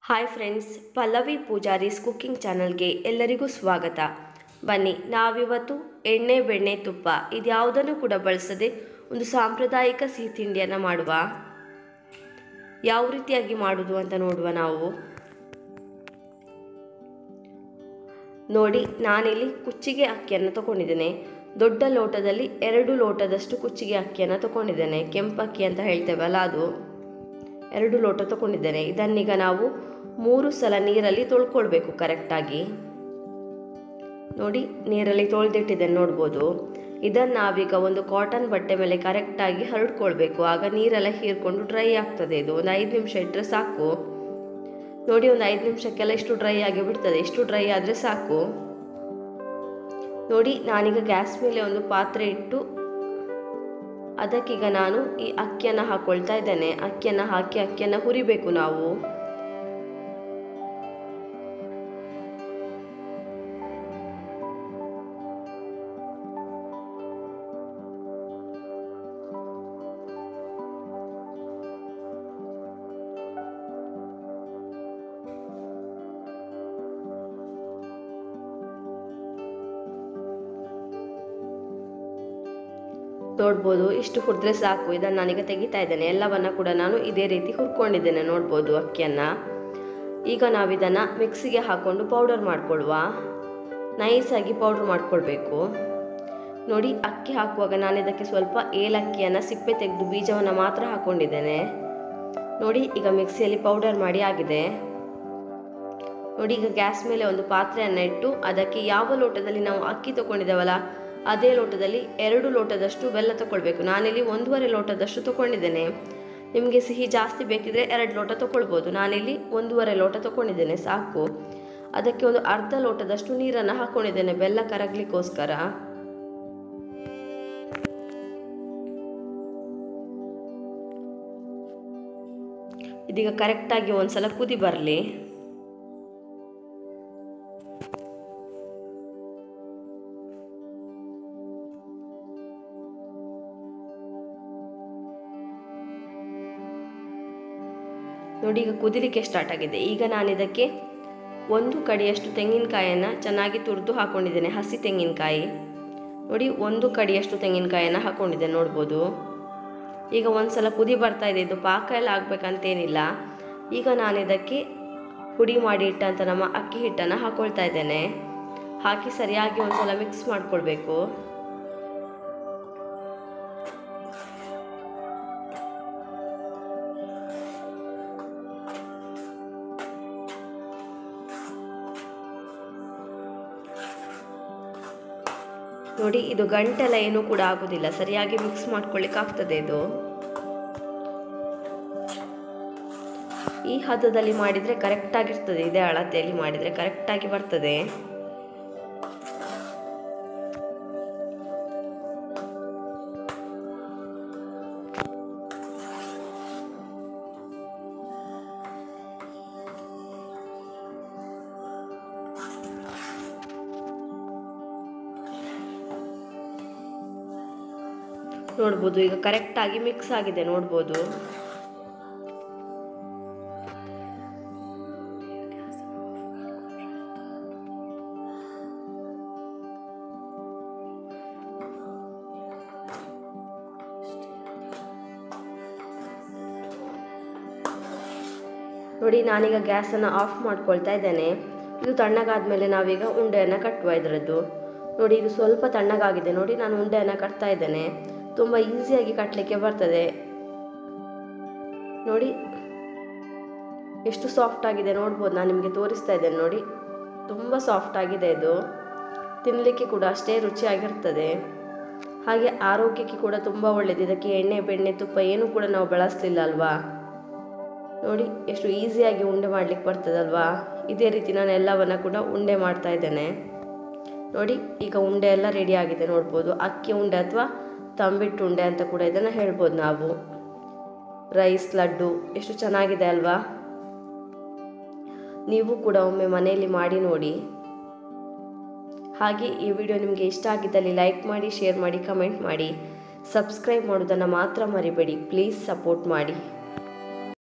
hi friends Pallavi Poojari's cooking ಚಾನಲ್ಗೆ ಎಲ್ಲರಿಗೂ ಸ್ವಾಗತ ಬನ್ನಿ ನಾವಿವತ್ತು ಎಣ್ಣೆ ಬೆಣ್ಣೆ ತುಪ್ಪ ಇದ್ಯಾವುದನ್ನು ಕೂಡ ಬಳಸದೆ ಒಂದು ಸಾಂಪ್ರದಾಯಿಕ ಸಿಹಿ ತಿಂಡಿಯನ್ನು ಮಾಡುವ ಯಾವ ರೀತಿಯಾಗಿ ಮಾಡುವುದು ಅಂತ ನೋಡುವ ನಾವು ನೋಡಿ ನಾನಿಲ್ಲಿ ಕುಚ್ಚಿಗೆ ಅಕ್ಕಿಯನ್ನು ತಗೊಂಡಿದ್ದೇನೆ ದೊಡ್ಡ ಲೋಟದಲ್ಲಿ ಎರಡು ಲೋಟದಷ್ಟು ಕುಚ್ಚಿಗೆ ಅಕ್ಕಿಯನ್ನು ತಗೊಂಡಿದ್ದೇನೆ ಕೆಂಪಕ್ಕಿ ಅಂತ ಹೇಳ್ತೇವಲ್ಲ ಅದು ಎರಡು ಲೋಟ ತಗೊಂಡಿದ್ದೇನೆ ಇದನ್ನೀಗ ನಾವು ಮೂರು ಸಲ ನೀರಲ್ಲಿ ತೊಳ್ಕೊಳ್ಬೇಕು ಕರೆಕ್ಟಾಗಿ ನೋಡಿ ನೀರಲ್ಲಿ ತೊಳೆದಿಟ್ಟಿದ್ದೇನೆ ನೋಡ್ಬೋದು ಇದನ್ನು ನಾವೀಗ ಒಂದು ಕಾಟನ್ ಬಟ್ಟೆ ಮೇಲೆ ಕರೆಕ್ಟಾಗಿ ಹರಡ್ಕೊಳ್ಬೇಕು ಆಗ ನೀರೆಲ್ಲ ಹೀರ್ಕೊಂಡು ಡ್ರೈ ಆಗ್ತದೆ ಇದು ಒಂದು ಐದು ನಿಮಿಷ ಇಟ್ಟರೆ ಸಾಕು ನೋಡಿ ಒಂದು ಐದು ನಿಮಿಷಕ್ಕೆಲ್ಲ ಇಷ್ಟು ಡ್ರೈ ಆಗಿ ಬಿಡ್ತದೆ ಇಷ್ಟು ಡ್ರೈ ಆದರೆ ಸಾಕು ನೋಡಿ ನಾನೀಗ ಗ್ಯಾಸ್ ಮೇಲೆ ಒಂದು ಪಾತ್ರೆ ಇಟ್ಟು ಅದಕ್ಕೀಗ ನಾನು ಈ ಅಕ್ಕಿಯನ್ನು ಹಾಕೊಳ್ತಾ ಇದ್ದೇನೆ ಅಕ್ಕಿಯನ್ನು ಹಾಕಿ ಅಕ್ಕಿಯನ್ನು ಹುರಿಬೇಕು ನಾವು ನೋಡ್ಬೋದು ಇಷ್ಟು ಹುರಿದ್ರೆ ಸಾಕು ಇದನ್ನು ನಾನೀಗ ತೆಗಿತಾ ಇದ್ದೇನೆ ಎಲ್ಲವನ್ನ ಕೂಡ ನಾನು ಇದೇ ರೀತಿ ಹುರ್ಕೊಂಡಿದ್ದೇನೆ ನೋಡ್ಬೋದು ಅಕ್ಕಿಯನ್ನು ಈಗ ನಾವಿದನ್ನು ಮಿಕ್ಸಿಗೆ ಹಾಕ್ಕೊಂಡು ಪೌಡರ್ ಮಾಡ್ಕೊಳ್ಳುವ ನೈಸಾಗಿ ಪೌಡ್ರ್ ಮಾಡ್ಕೊಳ್ಬೇಕು ನೋಡಿ ಅಕ್ಕಿ ಹಾಕುವಾಗ ನಾನು ಇದಕ್ಕೆ ಸ್ವಲ್ಪ ಏಲಕ್ಕಿಯನ್ನು ಸಿಪ್ಪೆ ತೆಗೆದು ಬೀಜವನ್ನು ಮಾತ್ರ ಹಾಕ್ಕೊಂಡಿದ್ದೇನೆ ನೋಡಿ ಈಗ ಮಿಕ್ಸಿಯಲ್ಲಿ ಪೌಡರ್ ಮಾಡಿ ಆಗಿದೆ ನೋಡಿ ಈಗ ಗ್ಯಾಸ್ ಮೇಲೆ ಒಂದು ಪಾತ್ರೆಯನ್ನು ಇಟ್ಟು ಅದಕ್ಕೆ ಯಾವ ಲೋಟದಲ್ಲಿ ನಾವು ಅಕ್ಕಿ ತಗೊಂಡಿದ್ದೇವಲ್ಲ ಅದೇ ಲೋಟದಲ್ಲಿ ಎರಡು ಲೋಟದಷ್ಟು ಬೆಲ್ಲ ತಗೊಳ್ಬೇಕು ನಾನಿಲ್ಲಿ ಒಂದೂವರೆ ಲೋಟದಷ್ಟು ತಗೊಂಡಿದ್ದೇನೆ ನಿಮಗೆ ಸಿಹಿ ಜಾಸ್ತಿ ಬೇಕಿದ್ರೆ ಎರಡು ಲೋಟ ತಗೊಳ್ಬೋದು ನಾನಿಲ್ಲಿ ಒಂದೂವರೆ ಲೋಟ ತಗೊಂಡಿದ್ದೇನೆ ಸಾಕು ಅದಕ್ಕೆ ಒಂದು ಅರ್ಧ ಲೋಟದಷ್ಟು ನೀರನ್ನು ಹಾಕ್ಕೊಂಡಿದ್ದೇನೆ ಬೆಲ್ಲ ಕರಗ್ಲಿಕ್ಕೋಸ್ಕರ ಇದೀಗ ಕರೆಕ್ಟಾಗಿ ಒಂದ್ಸಲ ಕುದಿ ಬರಲಿ ನೋಡಿ ಈಗ ಕುದಿಲಿಕ್ಕೆ ಸ್ಟಾರ್ಟ್ ಆಗಿದೆ ಈಗ ನಾನು ಇದಕ್ಕೆ ಒಂದು ಕಡಿಯಷ್ಟು ತೆಂಗಿನಕಾಯನ್ನು ಚೆನ್ನಾಗಿ ತುರಿದು ಹಾಕ್ಕೊಂಡಿದ್ದೇನೆ ಹಸಿ ತೆಂಗಿನಕಾಯಿ ನೋಡಿ ಒಂದು ಕಡಿಯಷ್ಟು ತೆಂಗಿನಕಾಯನ್ನು ಹಾಕ್ಕೊಂಡಿದ್ದೇನೆ ನೋಡ್ಬೋದು ಈಗ ಒಂದು ಸಲ ಕುದಿ ಬರ್ತಾ ಇದೆ ಇದು ಪಾಕ ಎಲ್ಲ ಆಗಬೇಕಂತೇನಿಲ್ಲ ಈಗ ನಾನು ಇದಕ್ಕೆ ಪುಡಿ ಮಾಡಿ ಇಟ್ಟಂಥ ನಮ್ಮ ಅಕ್ಕಿ ಹಿಟ್ಟನ್ನು ಹಾಕ್ಕೊಳ್ತಾ ಇದ್ದೇನೆ ಹಾಕಿ ಸರಿಯಾಗಿ ಒಂದು ಸಲ ಮಿಕ್ಸ್ ಮಾಡ್ಕೊಳ್ಬೇಕು ನೋಡಿ ಇದು ಗಂಟೆಲ್ಲ ಏನೂ ಕೂಡ ಆಗೋದಿಲ್ಲ ಸರಿಯಾಗಿ ಮಿಕ್ಸ್ ಮಾಡ್ಕೊಳ್ಳಿಕ್ಕೆ ಆಗ್ತದೆ ಇದು ಈ ಹದದಲ್ಲಿ ಮಾಡಿದರೆ ಕರೆಕ್ಟಾಗಿರ್ತದೆ ಇದೇ ಅಳತೆಯಲ್ಲಿ ಮಾಡಿದರೆ ಕರೆಕ್ಟಾಗಿ ಬರ್ತದೆ ನೋಡ್ಬೋದು ಈಗ ಕರೆಕ್ಟಾಗಿ ಮಿಕ್ಸ್ ಆಗಿದೆ ನೋಡ್ಬೋದು ನೋಡಿ ನಾನೀಗ ಗ್ಯಾಸನ್ನು ಆಫ್ ಮಾಡ್ಕೊಳ್ತಾ ಇದ್ದೇನೆ ಇದು ತಣ್ಣಗಾದ್ಮೇಲೆ ನಾವೀಗ ಉಂಡೆಯನ್ನು ಕಟ್ಟುವ ಇದರದ್ದು ನೋಡಿ ಇದು ಸ್ವಲ್ಪ ತಣ್ಣಗಾಗಿದೆ ನೋಡಿ ನಾನು ಉಂಡೆಯನ್ನು ಕಟ್ತಾ ಇದ್ದೇನೆ ತುಂಬ ಈಸಿಯಾಗಿ ಕಟ್ಟಲಿಕ್ಕೆ ಬರ್ತದೆ ನೋಡಿ ಎಷ್ಟು ಸಾಫ್ಟ್ ಆಗಿದೆ ನೋಡ್ಬೋದು ನಾನು ನಿಮಗೆ ತೋರಿಸ್ತಾ ಇದ್ದೇನೆ ನೋಡಿ ತುಂಬ ಸಾಫ್ಟ್ ಆಗಿದೆ ಇದು ತಿನ್ನಲಿಕ್ಕೆ ಕೂಡ ಅಷ್ಟೇ ರುಚಿಯಾಗಿರ್ತದೆ ಹಾಗೆ ಆರೋಗ್ಯಕ್ಕೆ ಕೂಡ ತುಂಬ ಒಳ್ಳೆಯದು ಇದಕ್ಕೆ ಎಣ್ಣೆ ಬೆಣ್ಣೆ ತುಪ್ಪ ಏನೂ ಕೂಡ ನಾವು ಬಳಸಲಿಲ್ಲ ಅಲ್ವಾ ನೋಡಿ ಎಷ್ಟು ಈಸಿಯಾಗಿ ಉಂಡೆ ಮಾಡಲಿಕ್ಕೆ ಬರ್ತದಲ್ವಾ ಇದೇ ರೀತಿ ನಾನು ಎಲ್ಲವನ್ನ ಕೂಡ ಉಂಡೆ ಮಾಡ್ತಾ ಇದ್ದೇನೆ ನೋಡಿ ಈಗ ಉಂಡೆ ಎಲ್ಲ ರೆಡಿ ಆಗಿದೆ ನೋಡ್ಬೋದು ಅಕ್ಕಿ ಉಂಡೆ ಅಥವಾ ತಂಬಿಟ್ಟು ಉಂಡೆ ಅಂತ ಕೂಡ ಇದನ್ನು ಹೇಳ್ಬೋದು ನಾವು ರೈಸ್ ಲಡ್ಡು ಎಷ್ಟು ಚೆನ್ನಾಗಿದೆ ಅಲ್ವಾ ನೀವು ಕೂಡ ಒಮ್ಮೆ ಮನೆಯಲ್ಲಿ ಮಾಡಿ ನೋಡಿ ಹಾಗೆ ಈ ವಿಡಿಯೋ ನಿಮಗೆ ಇಷ್ಟ ಆಗಿದ್ದಲ್ಲಿ ಲೈಕ್ ಮಾಡಿ ಶೇರ್ ಮಾಡಿ ಕಮೆಂಟ್ ಮಾಡಿ ಸಬ್ಸ್ಕ್ರೈಬ್ ಮಾಡೋದನ್ನು ಮಾತ್ರ ಮರಿಬೇಡಿ ಪ್ಲೀಸ್ ಸಪೋರ್ಟ್ ಮಾಡಿ